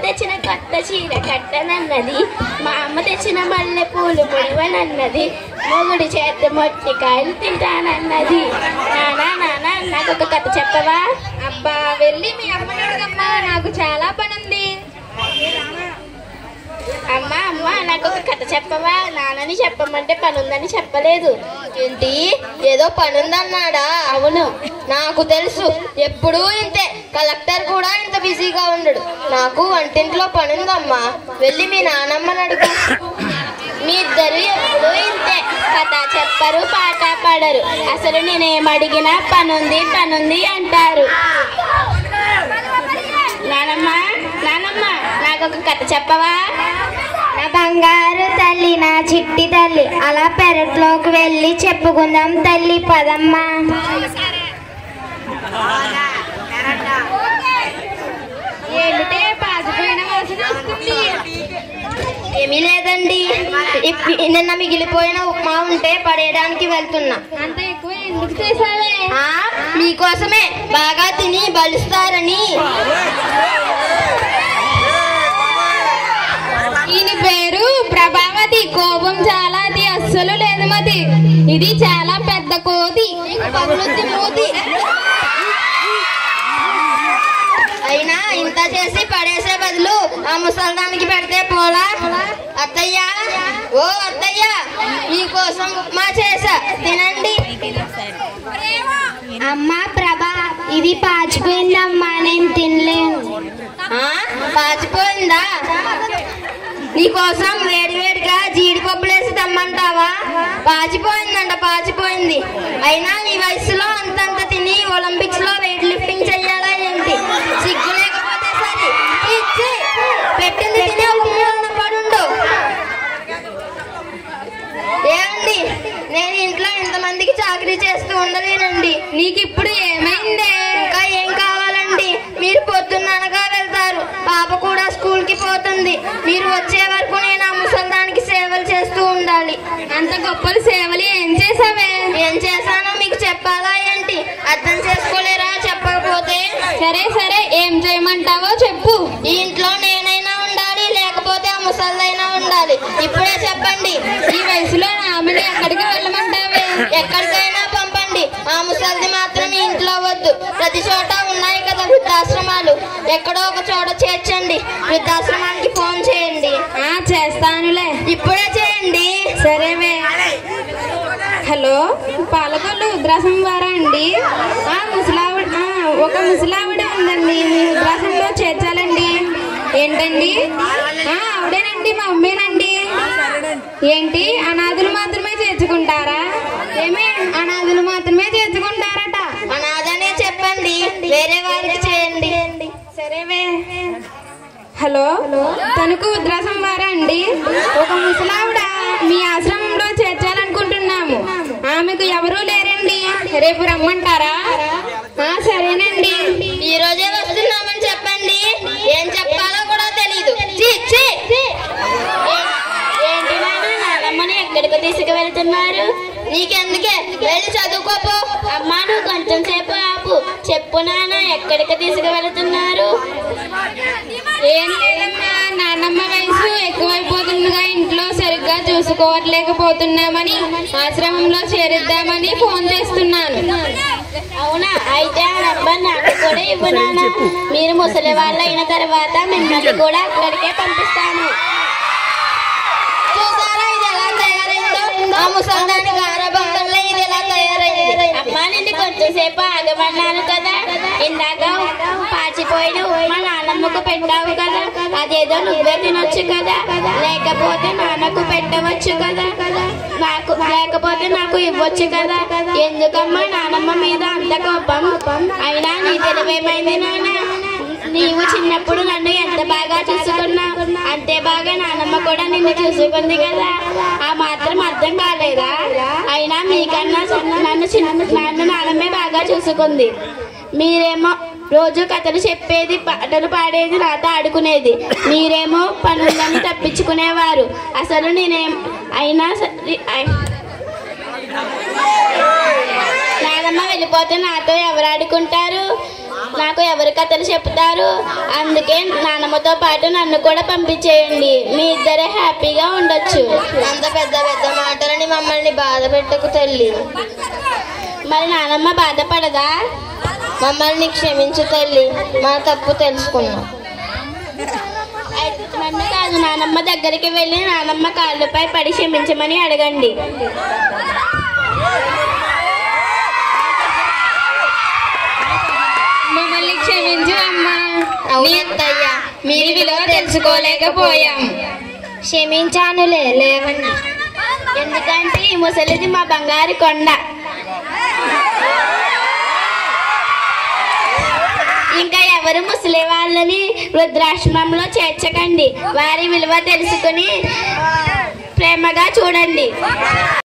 తెచ్చిన కొత్త చీర కట్టనన్నది మా అమ్మ తెచ్చిన మల్లె పూలు ముడవనన్నది మొగుడు చేత మొట్టికాయలు తింటానన్నది నానా నానా నాకు ఒక కథ చెప్పవా అబ్బా వెళ్ళి మీ అమ్మని అడగమ్మా నాకు చాలా పని ఉంది అమ్మ అమ్మ నాకు ఒక కథ చెప్పవా నాన్నని చెప్పమంటే పని ఉందని చెప్పలేదు ఏంటి ఏదో పనుందన్నాడా అవును నాకు తెలుసు ఎప్పుడూ ఇంతే కలెక్టర్ కూడా ఇంత బిజీగా ఉండడు నాకు వంటింట్లో పనుందమ్మా వెళ్ళి మీ నానమ్మని అడుగు మీ ఇద్దరు ఎప్పుడూ ఇంతే కథ చెప్పరు పాట పాడరు అసలు నేనేం అడిగినా పనుంది పనుంది అంటారు నానమ్మ నానమ్మ నాకు ఒక కథ చెప్పవా నా బంగారు తల్లి నా చిట్టి తల్లి అలా పెరట్లోకి వెళ్ళి చెప్పుకుందాం తల్లి పదమ్మా ఏంటే పాసిపోయిన వాసన వస్తుంది ఏమీ లేదండి ఇప్- నిన్న మిగిలిపోయిన ఉప్మా ఉంటే పడేయడానికి వెళ్తున్నా అంత ఎక్కువ ఎందుకు చేసావే ఆ మీకోసమే బాగా తిని బలుస్తారని ఈయన పేరు ప్రభావతి కోపం చాలా అది అస్సలు లేదు మతి ఇది చాలా పెద్ద కోతి పగులుద్ది మూతి అయినా ఇంత చేసి పడేసే బదులు ఆ ముసల్దానికి పెడితే పోలా అత్తయ్య ఓ అత్తయ్య మీకోసం ఉప్మా చేసా తినండి అమ్మా ప్రభా ఇది పాచిపోయిందమ్మా నేను తినలేను ఆ పాచిపోయిందా నీకోసం వేడివేడిగా జీడిపప్పులేసి తెమ్మంటావా పాచిపోయిందంట పాచిపోయింది అయినా నీ వయసులో అంతంత తిని ఒలింపిక్స్ లో వెయిట్ లిఫ్టింగ్ చెయ్యాలా ఏంటి సిగ్గు లేకపోతే సరే ఇచ్చి పెట్టింది తినే ఉమ్మలో పడుండు ఏమండి నేను ఇంట్లో ఇంతమందికి చాకరీ చేస్తూ ఉండలేనండి నీకు ఇప్పుడు ఏమైందే ఇంకా ఏం కావాలండి మీరు పొద్దున్న అనగా వెళ్తారు పాప కూడా స్కూల్ కి పోతుంది మీరు వచ్చే వరకు నేను ఆ ముసల్దానికి సేవలు చేస్తూ ఉండాలి అంత గొప్పలు సేవలు ఏం చేసావే ఏం చేశానో మీకు చెప్పాలా ఏంటి అర్థం చేసుకోలేరా చెప్పకపోతే సరే సరే ఏం చేయమంటావో చెప్పు ఈ ఇంట్లో నేనైనా ఉండాలి లేకపోతే ఆ ముసల్దైనా ఉండాలి ఇప్పుడే చెప్పండి ఈ వయసులో ఆమెను ఎక్కడికి వెళ్ళమంటావే ఎక్కడికైనా పంపండి ఆ ముసల్ది మాత్రం ఈ ఇంట్లో వద్దు ప్రతి చోట ఉన్నాయి కదా వృద్ధాశ్రమాలు ఎక్కడో ఒక చోట చేర్చండి వృద్ధాశ్రమానికి ఫోన్ చేయండి ఆ చేస్తానులే ఇప్పుడే చేయండి సరేవే హలో పాలకొల్లు ఉద్రాసం వారా అండి ఆ ముసలావిడ ఆ, ఒక ముసలావిడ ఉందండి మీ ఉద్రాసంలో చేర్చాలండి ఏంటండి ఆ, ఆవిడేనండి మా అమ్మేనండి ఏంటి అనాథులు మాత్రమే చేర్చుకుంటారా ఏమే అనాథులు మాత్రమే చేర్చుకుంటారట అనాథనే చెప్పండి వేరే వారికి చేయండి సరేవే హలో తణుకు ఉద్రాసం వారా అండి ఒక ముసలావిడ మీ ఆశ్రమంలో చేర్చాలనుకుంటున్నాము ఆమెకు ఎవరూ లేరండి రేపు రమ్మంటారా ఆ, సరేనండి ఈ రోజే వస్తున్నామని చెప్పండి ఏం చెప్పాలో కూడా తెలీదు ఛీ, ఛీ. ఏంటి నాన్న నానమ్మని ఎక్కడికి తీసుకువెళ్తున్నారు నీకెందుకే వెళ్ళి చదువుకోపో అమ్మా నువ్వు కొంచెం సేపు ఆపు చెప్పు నాన్న ఎక్కడికి తీసుకువెళ్తున్నారు ఏం లేదమ్మా నాన్నమ్మ వయసు ఎక్కువైపోతుందిగా ఇంట్లో సరిగ్గా చూసుకోవట్లేకపోతున్నామని ఆశ్రమంలో చేరిద్దామని ఫోన్ చేస్తున్నాను అవునా అయితే ఆ నంబర్ నాకు కూడా ఇవ్వు నాన్న మీరు ముసలి వాళ్ళు అయిన తర్వాత మిమ్మల్ని కూడా అక్కడికే పంపిస్తాను చూసారా ఇది ఎలా తయారైందో ఆ ముసల్దాని గారభం వల్ల ఇది ఎలా తయారైంది అమ్మా నిన్ను కొంచెం సేపు ఆగమన్నాను కదా ఇందాక పాచిపోయిన ఉప్మా నాన్నమ్మకు పెట్టావు కదా అదేదో నువ్వే తినొచ్చు కదా లేకపోతే నాన్నకు పెట్టవచ్చు కదా నాకు లేకపోతే నాకు ఇవ్వచ్చు కదా ఎందుకమ్మా నానమ్మ మీద అంత కోపం అయినా నీ తెలివేమైంది నాన్న నీవు చిన్నప్పుడు నన్ను ఎంత బాగా చూసుకున్నావు అంతే బాగా నానమ్మ కూడా నిన్ను చూసుకుంది కదా ఆ మాత్రం అర్థం కాలేదా అయినా మీకన్నా చిన్న- నన్ను చిన్న నన్ను నానమ్మే బాగా చూసుకుంది మీరేమో రోజు కథలు చెప్పేది పాటలు పాడేది నాతో ఆడుకునేది మీరేమో పనులని తప్పించుకునేవారు అసలు నేనేం అయినా సరే అయి- నానమ్మ వెళ్ళిపోతే నాతో ఎవరు ఆడుకుంటారు నాకు ఎవరు కథలు చెప్తారు అందుకే నానమ్మతో పాటు నన్ను కూడా పంపించేయండి మీ ఇద్దరే హ్యాపీగా ఉండొచ్చు అంత పెద్ద పెద్ద మాటలని మమ్మల్ని బాధ పెట్టకు తల్లి మరి నానమ్మ బాధపడదా మమ్మల్ని క్షమించు తల్లి మా తప్పు తెలుసుకున్నాం అయితే నన్ను కాదు నానమ్మ దగ్గరికి వెళ్ళి నానమ్మ కాళ్ళపై పడి క్షమించమని అడగండి మమ్మల్ని క్షమించు అమ్మా అవునత్తయ్యా మీ విలువ తెలుసుకోలేకపోయాం క్షమించానులే లేవండి ఎందుకంటే ఈ ముసలిది మా బంగారు కొండ ఇంకా ఎవరు ముసలి వాళ్ళని వృద్ధాశ్రమంలో చేర్చకండి వారి విలువ తెలుసుకుని ప్రేమగా చూడండి